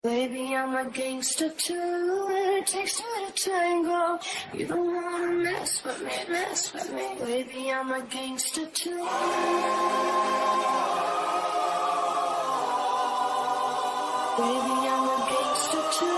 Baby, I'm a gangster too. It takes two to tango. You don't wanna mess with me, mess with me. Baby, I'm a gangster too. Baby, I'm a gangster too.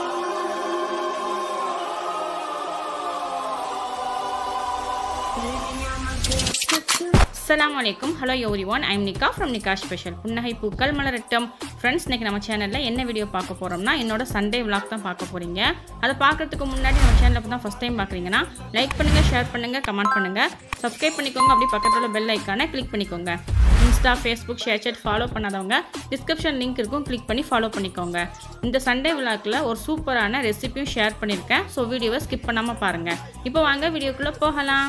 Baby, I'm a gangster too. அஸ்ஸலாமு அலைக்கும் hello everyone I'm Nika from Nika special புன்னகை பூக்கள் மலரட்டம் friends இன்னைக்கு நம்ம சேனலில் என்ன video பார்க்க போகிறோம்னா என்னோட சண்டே vlog தான் பார்க்க போகிறீங்க அதை பார்க்கறதுக்கு முன்னாடி நம்ம சேனலில் தான் ஃபஸ்ட் டைம் பார்க்குறீங்கன்னா லைக் பண்ணுங்கள் ஷேர் பண்ணுங்கள் கமெண்ட் பண்ணுங்கள் சப்ஸ்கிரைப் பண்ணிக்கோங்க அப்படியே பக்கத்தில் பெல் ஐக்கானை கிளிக் பண்ணிக்கோங்க இன்ஸ்டா ஃபேஸ்புக் ஷேர்சேட் ஃபாலோ பண்ணாதவங்க டிஸ்கிரிப்ஷன் லிங்க் இருக்கும் கிளிக் பண்ணி ஃபாலோ பண்ணிக்கோங்க இந்த சண்டே விழாக்கில் ஒரு சூப்பரான ரெசிபியும் ஷேர் பண்ணியிருக்கேன் ஸோ வீடியோவை ஸ்கிப் பண்ணாமல் பாருங்கள் இப்போ வாங்க வீடியோக்குள்ளே போகலாம்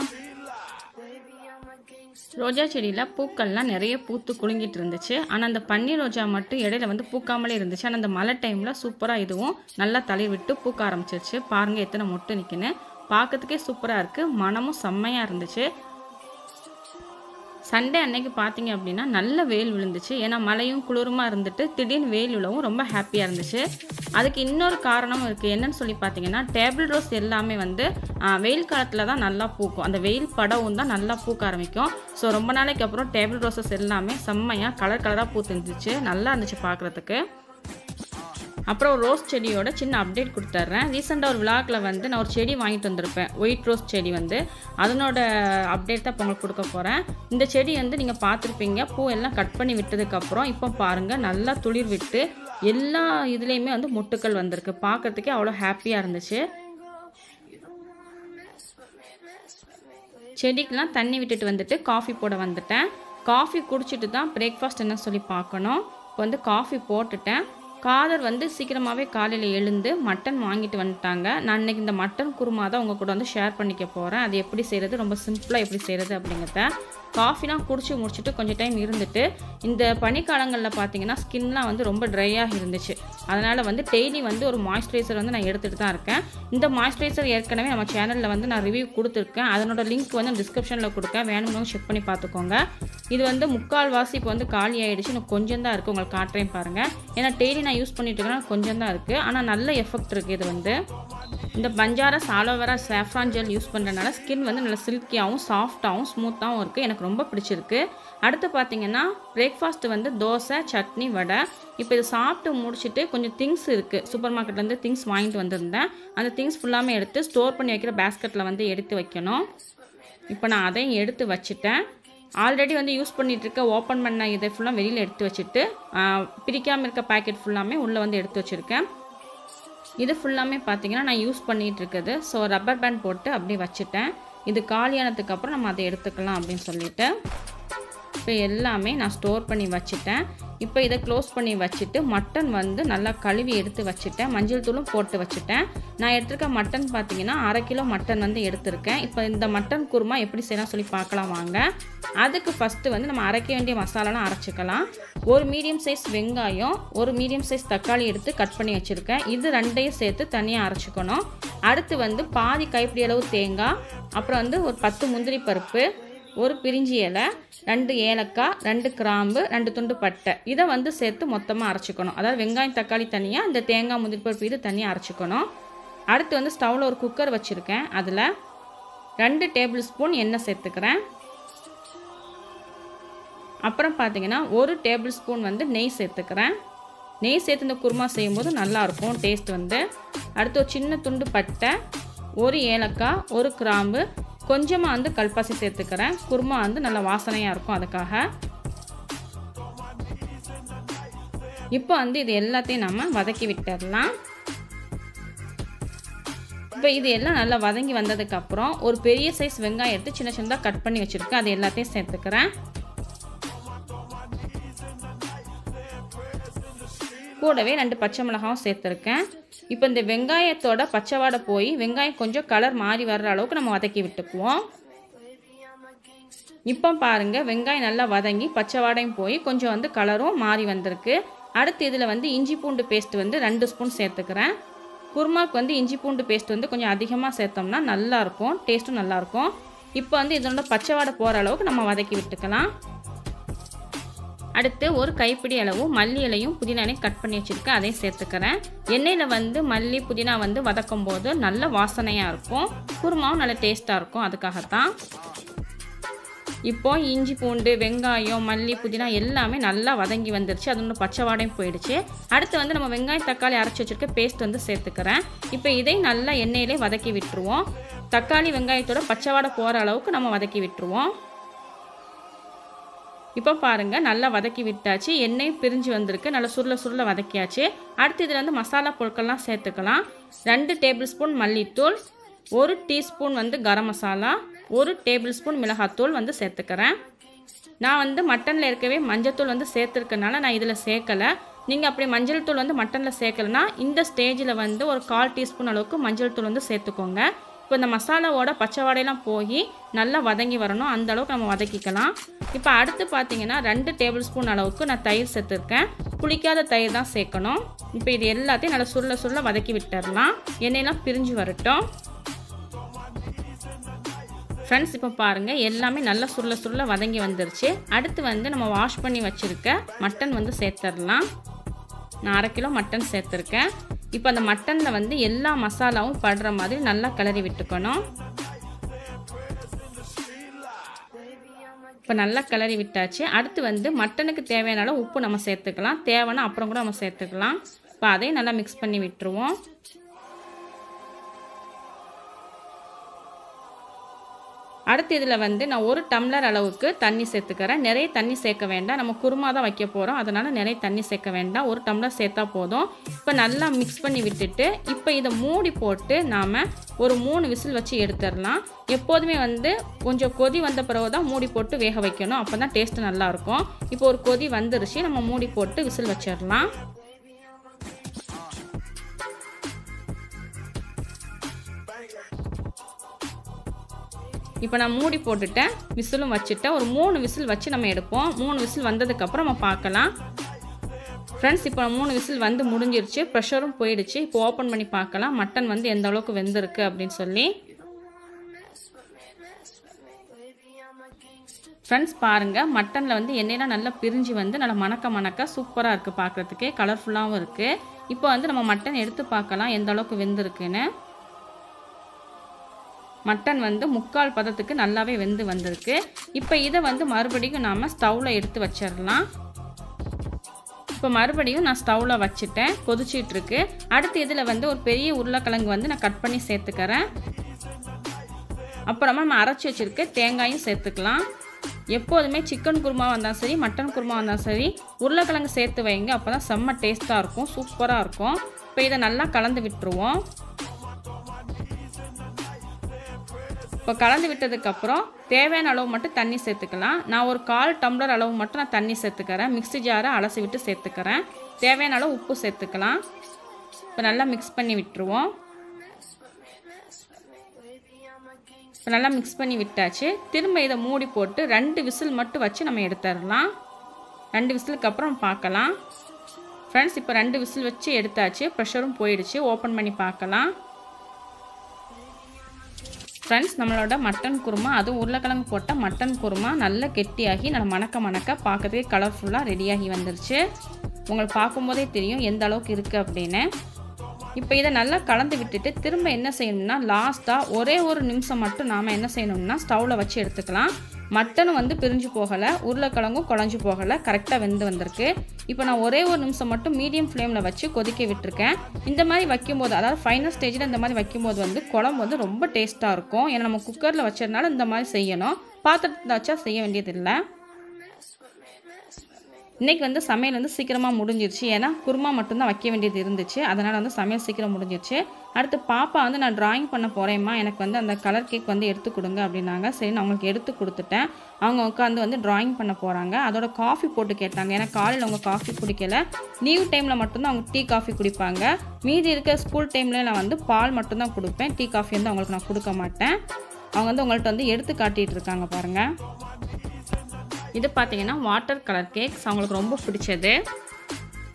ரோஜா செடியில் பூக்கள்லாம் நிறைய பூத்து குலுங்கிட்டு இருந்துச்சு ஆனால் அந்த பன்னீர் ரோஜா மட்டும் இடையில வந்து பூக்காமலே இருந்துச்சு ஆனால் அந்த மழை டைமில் சூப்பராக இதுவும் நல்லா தலை விட்டு பூக்க ஆரம்பிச்சிருச்சு பாருங்கள் எத்தனை மொட்டு நிற்குன்னு பார்க்கறதுக்கே சூப்பராக இருக்குது மனமும் செம்மையாக இருந்துச்சு சண்டே அன்னைக்கு பார்த்தீங்க அப்படின்னா நல்ல வெயில் விழுந்துச்சு ஏன்னா மழையும் குளிருமா இருந்துட்டு திடீர்னு வெயில் விழவும் ரொம்ப ஹாப்பியாக இருந்துச்சு அதுக்கு இன்னொரு காரணமும் இருக்குது என்னன்னு சொல்லி பார்த்தீங்கன்னா டேபிள் ரோஸ் எல்லாமே வந்து ஆ, வெயில் காலத்தில் தான் நல்லா பூக்கும் அந்த வெயில் படவும் தான் நல்லா பூக்க ஆரம்பிக்கும் ஸோ ரொம்ப நாளைக்கு அப்புறம் டேபிள் ரோசஸ் எல்லாமே செம்மையாக கலர் கலராக பூத்து இருந்துச்சு நல்லா இருந்துச்சு பார்க்குறதுக்கு அப்புறம் ஒரு ரோஸ் செடியோட சின்ன அப்டேட் கொடுத்துட்றேன் ரீசெண்டாக ஒரு விழாக்கில் வந்து நான் ஒரு செடி வாங்கிட்டு வந்திருப்பேன் ஒயிட் ரோஸ் செடி வந்து அதனோட அப்டேட் தான் இப்போ உங்களுக்கு கொடுக்க போகிறேன் இந்த செடி வந்து நீங்கள் பார்த்துருப்பீங்க பூ எல்லாம் கட் பண்ணி விட்டதுக்கப்புறம் இப்போ பாருங்கள் நல்லா துளிர் விட்டு எல்லா இதுலேயுமே வந்து மொட்டுக்கள் வந்திருக்கு பார்க்கறதுக்கே அவ்வளோ ஹாப்பியாக இருந்துச்சு செடிக்கெலாம் தண்ணி விட்டுட்டு வந்துட்டு காஃபி போட வந்துட்டேன் காஃபி குடிச்சிட்டு தான் பிரேக்ஃபாஸ்ட் என்ன சொல்லி பார்க்கணும் இப்போ வந்து காஃபி போட்டுட்டேன் காதர் வந்து சீக்கிரமாகவே காலையில் எழுந்து மட்டன் வாங்கிட்டு வந்துட்டாங்க நான் இன்னைக்கு இந்த மட்டன் குருமா தான் உங்கள் கூட வந்து ஷேர் பண்ணிக்க போகிறேன் அது எப்படி செய்கிறது ரொம்ப சிம்பிளாக எப்படி செய்கிறது அப்படிங்கிறத காஃபிலாம் குடிச்சு முடிச்சுட்டு கொஞ்சம் டைம் இருந்துட்டு இந்த பனிக்காலங்களில் பார்த்தீங்கன்னா ஸ்கின்லாம் வந்து ரொம்ப ட்ரையாக இருந்துச்சு அதனால் வந்து டெய்லி வந்து ஒரு மாய்ஸ்சரைசர் வந்து நான் எடுத்துகிட்டு தான் இருக்கேன் இந்த மாய்ஸ்சரைசர் ஏற்கனவே நம்ம சேனலில் வந்து நான் ரிவ்யூ கொடுத்துருக்கேன் அதனோட லிங்க் வந்து டிஸ்கிரிப்ஷனில் கொடுக்கேன் வேணும்னு செக் பண்ணி பார்த்துக்கோங்க இது வந்து முக்கால் வாசி இப்போ வந்து காலி ஆயிடுச்சு இன்னும் கொஞ்சம் தான் இருக்குது உங்களுக்கு காட்டுறேன் பாருங்கள் ஏன்னா டெய்லி நான் யூஸ் பண்ணிட்டு இருக்கேன்னா கொஞ்சம் தான் இருக்குது ஆனால் நல்ல எஃபெக்ட் இருக்குது இது வந்து இந்த பஞ்சாரஸ் ஆலோவேரா சாஃப்ரான் ஜெல் யூஸ் பண்ணுறதுனால ஸ்கின் வந்து நல்லா சில்கியாகவும் சாஃப்டாகவும் ஸ்மூத்தாகவும் இருக்குது எனக்கு ரொம்ப பிடிச்சிருக்கு அடுத்து பார்த்தீங்கன்னா பிரேக்ஃபாஸ்ட் வந்து தோசை சட்னி வடை இப்போ இது சாப்பிட்டு முடிச்சுட்டு கொஞ்சம் திங்ஸ் இருக்குது சூப்பர் மார்க்கெட்லேருந்து திங்ஸ் வாங்கிட்டு வந்திருந்தேன் அந்த திங்ஸ் ஃபுல்லாமே எடுத்து ஸ்டோர் பண்ணி வைக்கிற பேஸ்கெட்டில் வந்து எடுத்து வைக்கணும் இப்போ நான் அதையும் எடுத்து வச்சுட்டேன் ஆல்ரெடி வந்து யூஸ் பண்ணிட்டு இருக்க ஓப்பன் பண்ண இதை ஃபுல்லாக வெளியில் எடுத்து வச்சுட்டு பிரிக்காமல் இருக்க பேக்கெட் ஃபுல்லாமே உள்ளே வந்து எடுத்து வச்சுருக்கேன் இது ஃபுல்லாமே பார்த்தீங்கன்னா நான் யூஸ் பண்ணிகிட்டு இருக்குது ஸோ ரப்பர் பேண்ட் போட்டு அப்படியே வச்சுட்டேன் இது காலியானதுக்கு அப்புறம் நம்ம அதை எடுத்துக்கலாம் அப்படின்னு சொல்லிட்டு இப்போ எல்லாமே நான் ஸ்டோர் பண்ணி வச்சுட்டேன் இப்போ இதை க்ளோஸ் பண்ணி வச்சுட்டு மட்டன் வந்து நல்லா கழுவி எடுத்து வச்சுட்டேன் மஞ்சள் தூளும் போட்டு வச்சுட்டேன் நான் எடுத்திருக்க மட்டன் பார்த்தீங்கன்னா அரை கிலோ மட்டன் வந்து எடுத்திருக்கேன் இப்போ இந்த மட்டன் குருமா எப்படி செய்யலாம் சொல்லி பார்க்கலாம் வாங்க அதுக்கு ஃபஸ்ட்டு வந்து நம்ம அரைக்க வேண்டிய மசாலாலாம் அரைச்சிக்கலாம் ஒரு மீடியம் சைஸ் வெங்காயம் ஒரு மீடியம் சைஸ் தக்காளி எடுத்து கட் பண்ணி வச்சுருக்கேன் இது ரெண்டையும் சேர்த்து தனியாக அரைச்சிக்கணும் அடுத்து வந்து பாதி கைப்பிடி அளவு தேங்காய் அப்புறம் வந்து ஒரு பத்து முந்திரி பருப்பு ஒரு பிரிஞ்சி இலை ரெண்டு ஏலக்காய் ரெண்டு கிராம்பு ரெண்டு துண்டு பட்டை இதை வந்து சேர்த்து மொத்தமாக அரைச்சிக்கணும் அதாவது வெங்காயம் தக்காளி தனியாக இந்த தேங்காய் முந்திரி பருப்பு இது தனியாக அரைச்சிக்கணும் அடுத்து வந்து ஸ்டவ்வில் ஒரு குக்கர் வச்சுருக்கேன் அதில் ரெண்டு டேபிள் ஸ்பூன் எண்ணெய் சேர்த்துக்கிறேன் அப்புறம் பார்த்தீங்கன்னா ஒரு டேபிள் ஸ்பூன் வந்து நெய் சேர்த்துக்கிறேன் நெய் சேர்த்து இந்த குருமா செய்யும்போது நல்லாயிருக்கும் டேஸ்ட் வந்து அடுத்து ஒரு சின்ன துண்டு பட்டை ஒரு ஏலக்காய் ஒரு கிராம்பு கொஞ்சமாக வந்து கல்பாசி சேர்த்துக்கிறேன் குருமா வந்து நல்லா வாசனையாக இருக்கும் அதுக்காக இப்போ வந்து இது எல்லாத்தையும் நம்ம வதக்கி விட்டுடலாம் இப்போ இது எல்லாம் நல்லா வதங்கி வந்ததுக்கப்புறம் ஒரு பெரிய சைஸ் வெங்காயம் எடுத்து சின்ன சின்னதாக கட் பண்ணி வச்சுருக்கேன் அது எல்லாத்தையும் சேர்த்துக்கிறேன் கூடவே ரெண்டு பச்சை மிளகாவும் சேர்த்துருக்கேன் இப்போ இந்த வெங்காயத்தோட பச்சை வாடை போய் வெங்காயம் கொஞ்சம் கலர் மாறி வர்ற அளவுக்கு நம்ம வதக்கி விட்டுக்குவோம் இப்போ பாருங்க வெங்காயம் நல்லா வதங்கி பச்சை வாடையும் போய் கொஞ்சம் வந்து கலரும் மாறி வந்திருக்கு அடுத்து இதில் வந்து இஞ்சி பூண்டு பேஸ்ட் வந்து ரெண்டு ஸ்பூன் சேர்த்துக்கிறேன் குருமாவுக்கு வந்து இஞ்சி பூண்டு பேஸ்ட் வந்து கொஞ்சம் அதிகமாக சேர்த்தோம்னா நல்லாயிருக்கும் டேஸ்ட்டும் நல்லாயிருக்கும் இப்போ வந்து இதனோட பச்சை வாடை போகிற அளவுக்கு நம்ம வதக்கி விட்டுக்கலாம் அடுத்து ஒரு கைப்பிடி அளவு மல்லி இலையும் புதினா இலையும் கட் பண்ணி வச்சுருக்கேன் அதையும் சேர்த்துக்கிறேன் எண்ணெயில் வந்து மல்லி புதினா வந்து வதக்கும் போது நல்ல வாசனையாக இருக்கும் குருமாவும் நல்ல டேஸ்ட்டாக இருக்கும் அதுக்காகத்தான் இப்போ இஞ்சி பூண்டு வெங்காயம் மல்லி புதினா எல்லாமே நல்லா வதங்கி வந்துருச்சு அது ஒன்று பச்சை வாடையும் போயிடுச்சு அடுத்து வந்து நம்ம வெங்காயம் தக்காளி அரைச்சி வச்சுருக்க பேஸ்ட் வந்து சேர்த்துக்கிறேன் இப்போ இதை நல்லா எண்ணெயிலே வதக்கி விட்டுருவோம் தக்காளி வெங்காயத்தோட பச்சை வாடை போகிற அளவுக்கு நம்ம வதக்கி விட்டுருவோம் இப்போ பாருங்கள் நல்லா வதக்கி விட்டாச்சு எண்ணெய் பிரிஞ்சு வந்திருக்கு நல்லா சுருள சுருள வதக்கியாச்சு அடுத்து இதில் வந்து மசாலா பொருட்கள்லாம் சேர்த்துக்கலாம் ரெண்டு டேபிள் ஸ்பூன் மல்லித்தூள் ஒரு டீஸ்பூன் வந்து கரம் மசாலா ஒரு டேபிள் ஸ்பூன் மிளகாத்தூள் வந்து சேர்த்துக்கிறேன் நான் வந்து மட்டனில் இருக்கவே மஞ்சத்தூள் வந்து சேர்த்துருக்கனால நான் இதில் சேர்க்கலை நீங்கள் அப்படி மஞ்சள் தூள் வந்து மட்டனில் சேர்க்கலனா இந்த ஸ்டேஜில் வந்து ஒரு கால் டீஸ்பூன் அளவுக்கு மஞ்சள் தூள் வந்து சேர்த்துக்கோங்க இப்போ இந்த மசாலாவோட பச்சை வாடையெல்லாம் போய் நல்லா வதங்கி வரணும் அந்த அளவுக்கு நம்ம வதக்கிக்கலாம் இப்போ அடுத்து பார்த்தீங்கன்னா ரெண்டு டேபிள் ஸ்பூன் அளவுக்கு நான் தயிர் சேர்த்துருக்கேன் புளிக்காத தயிர் தான் சேர்க்கணும் இப்போ இது எல்லாத்தையும் நல்லா சுருள சுருள வதக்கி விட்டுடலாம் எண்ணெயெல்லாம் பிரிஞ்சு வரட்டும் ஃப்ரெண்ட்ஸ் இப்போ பாருங்கள் எல்லாமே நல்லா சுருள சுருள வதங்கி வந்துருச்சு அடுத்து வந்து நம்ம வாஷ் பண்ணி வச்சுருக்க மட்டன் வந்து சேர்த்துடலாம் நான் அரை கிலோ மட்டன் சேர்த்துருக்கேன் இப்போ அந்த மட்டனில் வந்து எல்லா மசாலாவும் படுற மாதிரி நல்லா கிளறி விட்டுக்கணும் இப்போ நல்லா கிளறி விட்டாச்சு அடுத்து வந்து மட்டனுக்கு தேவையான அளவு உப்பு நம்ம சேர்த்துக்கலாம் தேவைன்னா அப்புறம் கூட நம்ம சேர்த்துக்கலாம் இப்போ அதையும் நல்லா மிக்ஸ் பண்ணி விட்டுருவோம் அடுத்து இதில் வந்து நான் ஒரு டம்ளர் அளவுக்கு தண்ணி சேர்த்துக்கிறேன் நிறைய தண்ணி சேர்க்க வேண்டாம் நம்ம குருமா தான் வைக்க போகிறோம் அதனால் நிறைய தண்ணி சேர்க்க வேண்டாம் ஒரு டம்ளர் சேர்த்தா போதும் இப்போ நல்லா மிக்ஸ் பண்ணி விட்டுட்டு இப்போ இதை மூடி போட்டு நாம் ஒரு மூணு விசில் வச்சு எடுத்துடலாம் எப்போதுமே வந்து கொஞ்சம் கொதி வந்த பிறகு தான் மூடி போட்டு வேக வைக்கணும் அப்போ தான் டேஸ்ட்டு நல்லாயிருக்கும் இப்போ ஒரு கொதி வந்துருச்சு நம்ம மூடி போட்டு விசில் வச்சிடலாம் இப்போ நான் மூடி போட்டுட்டேன் விசிலும் வச்சுட்டேன் ஒரு மூணு விசில் வச்சு நம்ம எடுப்போம் மூணு விசில் வந்ததுக்கப்புறம் நம்ம பார்க்கலாம் ஃப்ரெண்ட்ஸ் இப்போ மூணு விசில் வந்து முடிஞ்சிருச்சு ப்ரெஷரும் போயிடுச்சு இப்போ ஓப்பன் பண்ணி பார்க்கலாம் மட்டன் வந்து எந்த அளவுக்கு வெந்திருக்கு அப்படின்னு சொல்லி ஃப்ரெண்ட்ஸ் பாருங்கள் மட்டனில் வந்து எண்ணெயெலாம் நல்லா பிரிஞ்சு வந்து நல்லா மணக்க மணக்க சூப்பராக இருக்குது பார்க்குறதுக்கு கலர்ஃபுல்லாகவும் இருக்குது இப்போ வந்து நம்ம மட்டன் எடுத்து பார்க்கலாம் எந்த அளவுக்கு வெந்திருக்குன்னு மட்டன் வந்து முக்கால் பதத்துக்கு நல்லாவே வெந்து வந்திருக்கு இப்போ இதை வந்து மறுபடியும் நாம் ஸ்டவ்வில் எடுத்து வச்சிடலாம் இப்போ மறுபடியும் நான் ஸ்டவ்வில் வச்சுட்டேன் கொதிச்சிட்ருக்கு அடுத்து இதில் வந்து ஒரு பெரிய உருளைக்கிழங்கு வந்து நான் கட் பண்ணி சேர்த்துக்கிறேன் அப்புறமா நம்ம அரைச்சி வச்சுருக்க தேங்காயும் சேர்த்துக்கலாம் எப்போதுமே சிக்கன் குருமா வந்தாலும் சரி மட்டன் குருமா வந்தாலும் சரி உருளைக்கிழங்கு சேர்த்து வைங்க அப்போ தான் செம்ம டேஸ்ட்டாக இருக்கும் சூப்பராக இருக்கும் இப்போ இதை நல்லா கலந்து விட்டுருவோம் இப்போ கலந்து விட்டதுக்கப்புறம் தேவையான அளவு மட்டும் தண்ணி சேர்த்துக்கலாம் நான் ஒரு கால் டம்ளர் அளவு மட்டும் நான் தண்ணி சேர்த்துக்கிறேன் மிக்ஸி ஜாரை அலசி விட்டு சேர்த்துக்கிறேன் தேவையான அளவு உப்பு சேர்த்துக்கலாம் இப்போ நல்லா மிக்ஸ் பண்ணி விட்டுருவோம் இப்போ நல்லா மிக்ஸ் பண்ணி விட்டாச்சு திரும்ப இதை மூடி போட்டு ரெண்டு விசில் மட்டும் வச்சு நம்ம எடுத்துடலாம் ரெண்டு விசிலுக்கு அப்புறம் பார்க்கலாம் ஃப்ரெண்ட்ஸ் இப்போ ரெண்டு விசில் வச்சு எடுத்தாச்சு ப்ரெஷரும் போயிடுச்சு ஓப்பன் பண்ணி பார்க்கலாம் ஃப்ரெண்ட்ஸ் நம்மளோட மட்டன் குருமா அதுவும் உருளைக்கிழங்கு போட்ட மட்டன் குருமா நல்லா கெட்டியாகி நல்லா மணக்க மணக்க பார்க்கறதுக்கே கலர்ஃபுல்லாக ரெடியாகி வந்துருச்சு உங்களுக்கு பார்க்கும்போதே தெரியும் எந்த அளவுக்கு இருக்குது அப்படின்னு இப்போ இதை நல்லா கலந்து விட்டுட்டு திரும்ப என்ன செய்யணும்னா லாஸ்ட்டாக ஒரே ஒரு நிமிஷம் மட்டும் நாம் என்ன செய்யணும்னா ஸ்டவ்வில் வச்சு எடுத்துக்கலாம் மட்டனும் வந்து பிரிஞ்சு போகலை உருளைக்கிழங்கும் குழஞ்சு போகலை கரெக்டாக வெந்து வந்திருக்கு இப்போ நான் ஒரே ஒரு நிமிஷம் மட்டும் மீடியம் ஃப்ளேமில் வச்சு கொதிக்க விட்டுருக்கேன் இந்த மாதிரி வைக்கும்போது அதாவது ஃபைனல் ஸ்டேஜில் இந்த மாதிரி வைக்கும்போது வந்து குழம்பு வந்து ரொம்ப டேஸ்ட்டாக இருக்கும் ஏன்னா நம்ம குக்கரில் வச்சதுனால இந்த மாதிரி செய்யணும் பாத்திரத்தில் வச்சா செய்ய வேண்டியதில்லை இன்றைக்கி வந்து சமையல் வந்து சீக்கிரமாக முடிஞ்சிருச்சு ஏன்னா குருமா மட்டும்தான் வைக்க வேண்டியது இருந்துச்சு அதனால் வந்து சமையல் சீக்கிரம் முடிஞ்சிருச்சு அடுத்து பாப்பா வந்து நான் ட்ராயிங் பண்ண போகிறேம்மா எனக்கு வந்து அந்த கலர் கேக் வந்து எடுத்து கொடுங்க அப்படின்னாங்க சரி நான் அவங்களுக்கு எடுத்து கொடுத்துட்டேன் அவங்க உட்காந்து வந்து ட்ராயிங் பண்ண போகிறாங்க அதோட காஃபி போட்டு கேட்டாங்க ஏன்னா காலையில் அவங்க காஃபி குடிக்கல லீவ் டைமில் மட்டும்தான் அவங்க டீ காஃபி குடிப்பாங்க மீதி இருக்க ஸ்கூல் டைமில் நான் வந்து பால் மட்டும்தான் கொடுப்பேன் டீ காஃபி வந்து அவங்களுக்கு நான் கொடுக்க மாட்டேன் அவங்க வந்து உங்கள்கிட்ட வந்து எடுத்து காட்டிகிட்டு இருக்காங்க பாருங்கள் இது பார்த்தீங்கன்னா வாட்டர் கலர் கேக்ஸ் அவங்களுக்கு ரொம்ப பிடிச்சது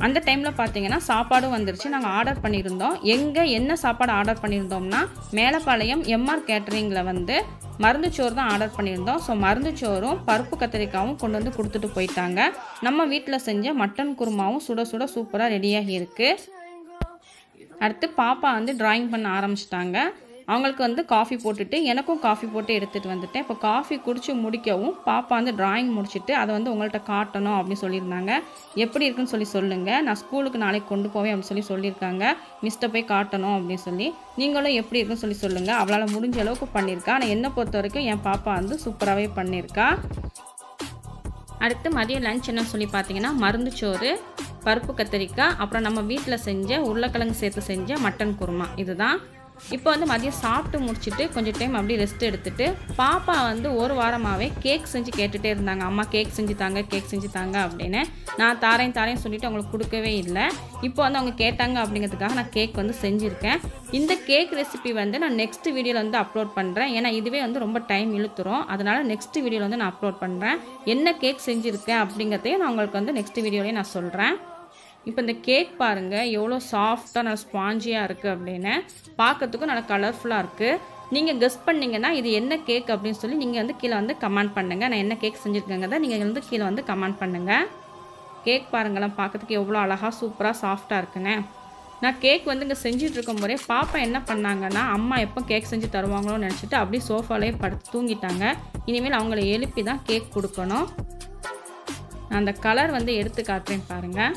அந்த டைமில் பார்த்தீங்கன்னா சாப்பாடும் வந்துருச்சு நாங்கள் ஆர்டர் பண்ணியிருந்தோம் எங்கே என்ன சாப்பாடு ஆர்டர் பண்ணியிருந்தோம்னா மேலப்பாளையம் எம்ஆர் கேட்டரிங்கில் வந்து மருந்து சோறு தான் ஆர்டர் பண்ணியிருந்தோம் ஸோ மருந்து சோறும் பருப்பு கத்திரிக்காவும் கொண்டு வந்து கொடுத்துட்டு போயிட்டாங்க நம்ம வீட்டில் செஞ்ச மட்டன் குருமாவும் சுட சுட சூப்பராக ரெடியாகி இருக்குது அடுத்து பாப்பா வந்து டிராயிங் பண்ண ஆரம்பிச்சிட்டாங்க அவங்களுக்கு வந்து காஃபி போட்டுட்டு எனக்கும் காஃபி போட்டு எடுத்துகிட்டு வந்துட்டேன் இப்போ காஃபி குடிச்சு முடிக்கவும் பாப்பா வந்து டிராயிங் முடிச்சுட்டு அதை வந்து உங்கள்கிட்ட காட்டணும் அப்படின்னு சொல்லியிருந்தாங்க எப்படி இருக்குன்னு சொல்லி சொல்லுங்கள் நான் ஸ்கூலுக்கு நாளைக்கு கொண்டு போவேன் அப்படின்னு சொல்லி சொல்லியிருக்காங்க மிஸ்ட்டை போய் காட்டணும் அப்படின்னு சொல்லி நீங்களும் எப்படி இருக்குன்னு சொல்லி சொல்லுங்கள் அவளால் முடிஞ்ச அளவுக்கு பண்ணியிருக்கா ஆனால் என்னை பொறுத்த வரைக்கும் என் பாப்பா வந்து சூப்பராகவே பண்ணியிருக்கா அடுத்து மதியம் லஞ்ச் என்ன சொல்லி பார்த்தீங்கன்னா மருந்து சோறு பருப்பு கத்திரிக்காய் அப்புறம் நம்ம வீட்டில் செஞ்ச உருளைக்கிழங்கு சேர்த்து செஞ்ச மட்டன் குருமா இதுதான் இப்போ வந்து மதியம் சாப்பிட்டு முடிச்சுட்டு கொஞ்சம் டைம் அப்படியே ரெஸ்ட் எடுத்துட்டு பாப்பா வந்து ஒரு வாரமாகவே கேக் செஞ்சு கேட்டுகிட்டே இருந்தாங்க அம்மா கேக் செஞ்சு தாங்க கேக் செஞ்சு தாங்க அப்படின்னு நான் தாரேன் தாரேன்னு சொல்லிட்டு அவங்களுக்கு கொடுக்கவே இல்லை இப்போ வந்து அவங்க கேட்டாங்க அப்படிங்கிறதுக்காக நான் கேக் வந்து செஞ்சுருக்கேன் இந்த கேக் ரெசிபி வந்து நான் நெக்ஸ்ட் வீடியோவில் வந்து அப்லோட் பண்ணுறேன் ஏன்னா இதுவே வந்து ரொம்ப டைம் இழுத்துரும் அதனால் நெக்ஸ்ட் வீடியோவில் வந்து நான் அப்லோட் பண்ணுறேன் என்ன கேக் செஞ்சுருக்கேன் அப்படிங்கிறதையும் நான் உங்களுக்கு வந்து நெக்ஸ்ட் வீடியோலேயே நான் சொல்கிறேன் இப்போ இந்த கேக் பாருங்கள் எவ்வளோ சாஃப்டாக நல்லா ஸ்பாஞ்சியாக இருக்குது அப்படின்னு பார்க்கறதுக்கும் நல்லா கலர்ஃபுல்லாக இருக்குது நீங்கள் கெஸ் பண்ணீங்கன்னா இது என்ன கேக் அப்படின்னு சொல்லி நீங்கள் வந்து கீழே வந்து கமெண்ட் பண்ணுங்கள் நான் என்ன கேக் செஞ்சுருக்கேங்கிறத நீங்கள் வந்து கீழே வந்து கமெண்ட் பண்ணுங்கள் கேக் பாருங்களேன் பார்க்கறதுக்கு எவ்வளோ அழகாக சூப்பராக சாஃப்டாக இருக்குன்னு நான் கேக் வந்து இங்கே செஞ்சுட்டு இருக்கும் போதே பாப்பா என்ன பண்ணாங்கன்னா அம்மா எப்போ கேக் செஞ்சு தருவாங்களோன்னு நினச்சிட்டு அப்படியே சோஃபாலே படுத்து தூங்கிட்டாங்க இனிமேல் அவங்கள எழுப்பி தான் கேக் கொடுக்கணும் நான் அந்த கலர் வந்து எடுத்து காட்டுறேன் பாருங்கள்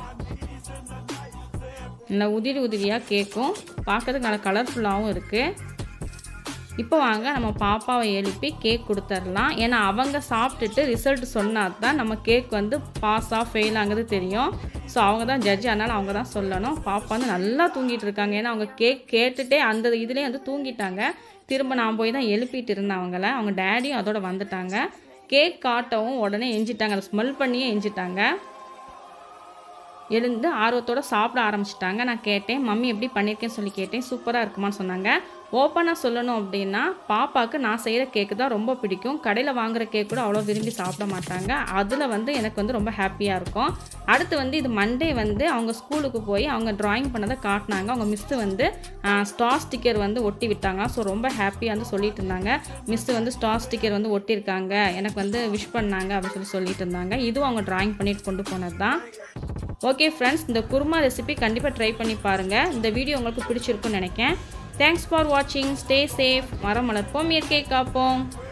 நல்லா உதிரி உதிரியாக கேட்கும் பார்க்கறதுக்கு நல்லா கலர்ஃபுல்லாகவும் இருக்குது இப்போ வாங்க நம்ம பாப்பாவை எழுப்பி கேக் கொடுத்துர்லாம் ஏன்னா அவங்க சாப்பிட்டுட்டு ரிசல்ட் சொன்னால் தான் நம்ம கேக் வந்து பாஸாக ஃபெயில் ஆகுது தெரியும் ஸோ அவங்க தான் ஜட்ஜ் அதனால் அவங்க தான் சொல்லணும் பாப்பா வந்து நல்லா தூங்கிட்டு இருக்காங்க ஏன்னா அவங்க கேக் கேட்டுட்டே அந்த இதுலேயே வந்து தூங்கிட்டாங்க திரும்ப நான் போய் தான் எழுப்பிட்டு இருந்தேன் அவங்கள அவங்க டேடியும் அதோட வந்துட்டாங்க கேக் காட்டவும் உடனே எஞ்சிட்டாங்க அதை ஸ்மெல் பண்ணியே எஞ்சிட்டாங்க எழுந்து ஆர்வத்தோடு சாப்பிட ஆரம்பிச்சிட்டாங்க நான் கேட்டேன் மம்மி எப்படி பண்ணியிருக்கேன்னு சொல்லி கேட்டேன் சூப்பராக இருக்குமான்னு சொன்னாங்க ஓப்பனாக சொல்லணும் அப்படின்னா பாப்பாவுக்கு நான் செய்கிற கேக்கு தான் ரொம்ப பிடிக்கும் கடையில் வாங்குற கேக் கூட அவ்வளோ விரும்பி சாப்பிட மாட்டாங்க அதில் வந்து எனக்கு வந்து ரொம்ப ஹாப்பியாக இருக்கும் அடுத்து வந்து இது மண்டே வந்து அவங்க ஸ்கூலுக்கு போய் அவங்க ட்ராயிங் பண்ணதை காட்டினாங்க அவங்க மிஸ்ஸு வந்து ஸ்டார் ஸ்டிக்கர் வந்து ஒட்டி விட்டாங்க ஸோ ரொம்ப ஹாப்பியாக வந்து சொல்லிட்டு இருந்தாங்க மிஸ்ஸு வந்து ஸ்டார் ஸ்டிக்கர் வந்து ஒட்டியிருக்காங்க எனக்கு வந்து விஷ் பண்ணாங்க அப்படின்னு சொல்லி சொல்லிட்டு இருந்தாங்க இதுவும் அவங்க ட்ராயிங் பண்ணிட்டு கொண்டு போனது தான் ஓகே ஃப்ரெண்ட்ஸ் இந்த குருமா ரெசிபி கண்டிப்பாக ட்ரை பண்ணி பாருங்கள் இந்த வீடியோ உங்களுக்கு பிடிச்சிருக்குன்னு நினைக்கிறேன் தேங்க்ஸ் ஃபார் வாட்சிங் ஸ்டே சேஃப் மரம் வளர்ப்போம் இயற்கை காப்போம்